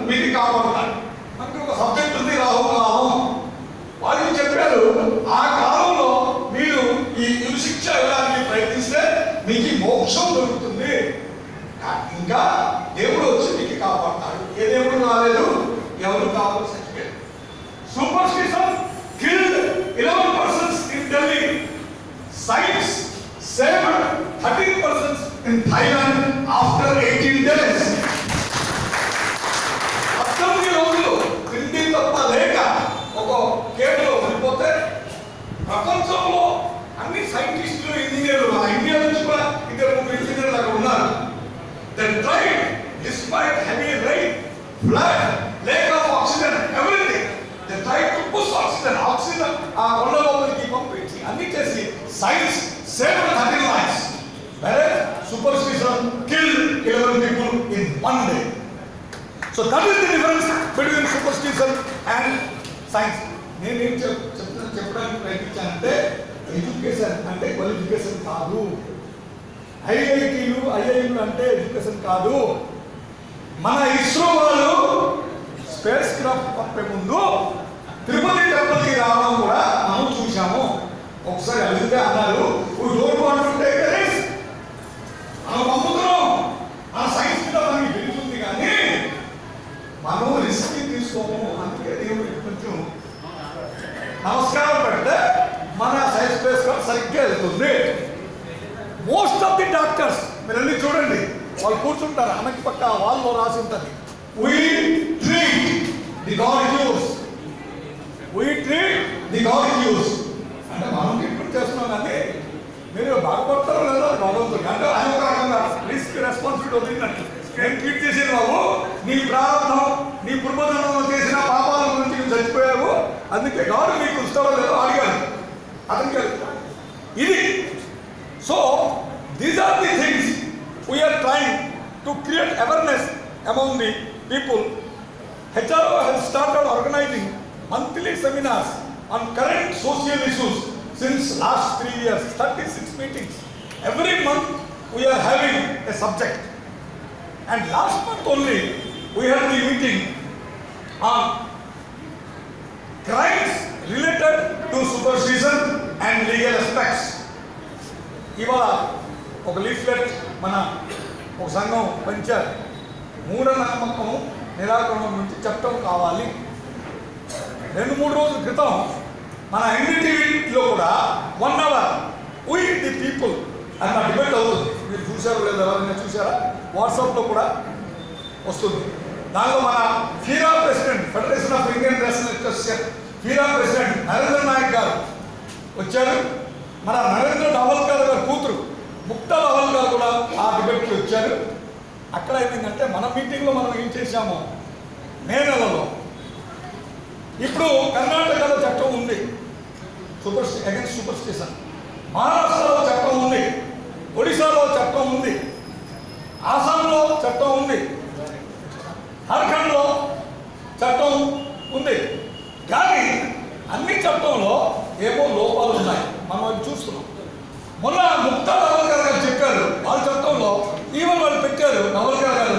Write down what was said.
మీకు కాపాడతాడు మనకి ఒక సబ్జెక్ట్ ఉంది రాహునామం వాళ్ళు చెప్పారు ఆ కాలంలో మీరు ఈ ఇరు శిక్ష ఇవ్వడానికి ప్రయత్నిస్తే మీకు ఈ మోక్షం దొరుకుతుంది ఇంకా దేవుడు వచ్చి మీకు కాపాడతాడు ఏ దేవుడు రాలేదు ఎవరు కావాలి చచ్చిపోయారు superstition killed eleven persons in Delhi science saved thirteen persons in Thailand after eighteen days పద్దెనిమిది రోజులు తిండి తప్ప లేక ఒక కేటలో ఉండిపోతే ప్రపంచంలో అన్ని సైంటిస్టులు ఇంజనీర్లు మన ఇండియా నుంచి కూడా ఇద్దరు ముగ్గురు ఇంజనీర్లు అక్కడ ఉన్నారు they tried despite heavy rain flood lack of oxygen everything they tried to push oxygen oxygen ఆ కొండ లోపలికి పంపించి అన్ని చేసి సైన్స్ సేవ్ థర్టీన్ లైఫ్స్ వేరే superstition kill eleven people in one day so that is the difference between superstition and science నేను ఏం చెప్ చెప్తున్నా చెప్పడానికి ప్రయత్నించానంటే ఎడ్యుకేషన్ అంటే క్వాలిఫికేషన్ కాదు ఐఐటీలు ఐఐలు అంటే ఎడ్యుకేషన్ కాదు మన ఇస్రో వాళ్ళు స్పేస్ క్రాఫ్ట్ పంపే ముందు తిరుపతి టెంపుల్కి రావడం కూడా మనం చూసాము ఒకసారి అడిగితే అన్నారు "We don't want to take a risk." మనం పంపుతున్నాం మన సైన్స్ మీద మనకి తెలుస్తుంది కానీ మనం రిస్క్ తీసుకోము అందుకే దేవుడికి కొంచెం నమస్కారం పెడితే మన సైన్స్ స్పేస్ క్రాఫ్ట్ సరిగ్గా వెళ్తుంది మోస్ట్ ఆఫ్ ది డాక్టర్స్ మీరు వెళ్ళి చూడండి వాళ్ళు కూర్చుంటారు ఆమెకి పక్క వాళ్ళలో రాసి ఉంటుంది we treat the God use we treat the God use అంటే మనం ట్రీట్మెంట్ చేస్తున్నాం కానీ మీరు బాగుపడతారో లేదో భగవంతుడు అంటే ఆయన ఒక రకంగా రిస్క్ రెస్పాన్సిబిలిటీ వదిలినట్టు నేను ట్రీట్ చేసేది బాబు నీ ప్రారంభం నీ పూర్వజన్మలో చేసిన పాపాల గురించి నువ్వు చచ్చిపోయావు అందుకే గాడు నీకు ఇస్తాడో లేదో అడిగాడు అతనికి ఇది So, these are the things we are trying to create awareness among the people. HRO has started organizing monthly seminars on current social issues since last three years, 36 meetings. Every month we are having a subject. And last month only we had the meeting on crimes related to superstition and legal aspects. ఇవాళ ఒక leaflet మన ఒక సంఘం పంచారు మూఢనమ్మకం నిరాకరణ నుంచి చట్టం కావాలి రెండు మూడు రోజుల క్రితం మన ఎన్డీటీవీలో కూడా one hour we the people అన్న డిబేట్ అవుతుంది మీరు చూసారో లేదా ఎవరైనా చూసారా వాట్సాప్లో కూడా వస్తుంది దానిలో మన ఫీరా president federation of Indian national association ఫీరా ప్రెసిడెంట్ నరేంద్ర నాయక్ గారు వచ్చారు మన నరేంద్ర నవల్కర్ గారి కూతురు ముక్తా నవల్కర్ కూడా ఆ డిబేట్కి వచ్చారు అక్కడ ఏమైందంటే మన మీటింగ్లో మనం ఏం చేశాము మే నెలలో ఇప్పుడు కర్ణాటకలో చట్టం ఉంది సూపర్ అగైన్స్ సూపర్ స్టేషన్ మహారాష్ట్రలో చట్టం ఉంది ఒడిశాలో చట్టం ఉంది ఆసాంలో చట్టం ఉంది జార్ఖండ్లో చట్టం ఉంది కానీ అన్ని చట్టంలో ఏమో లోపాలు ఉన్నాయి మనం అది చూస్తున్నాం మొన్న ముక్తా నవల్కర్ గారు చెప్పారు వాళ్ళ చట్టంలో ఈవెన్ వాళ్ళు పెట్టారు నవల్కర్ గారు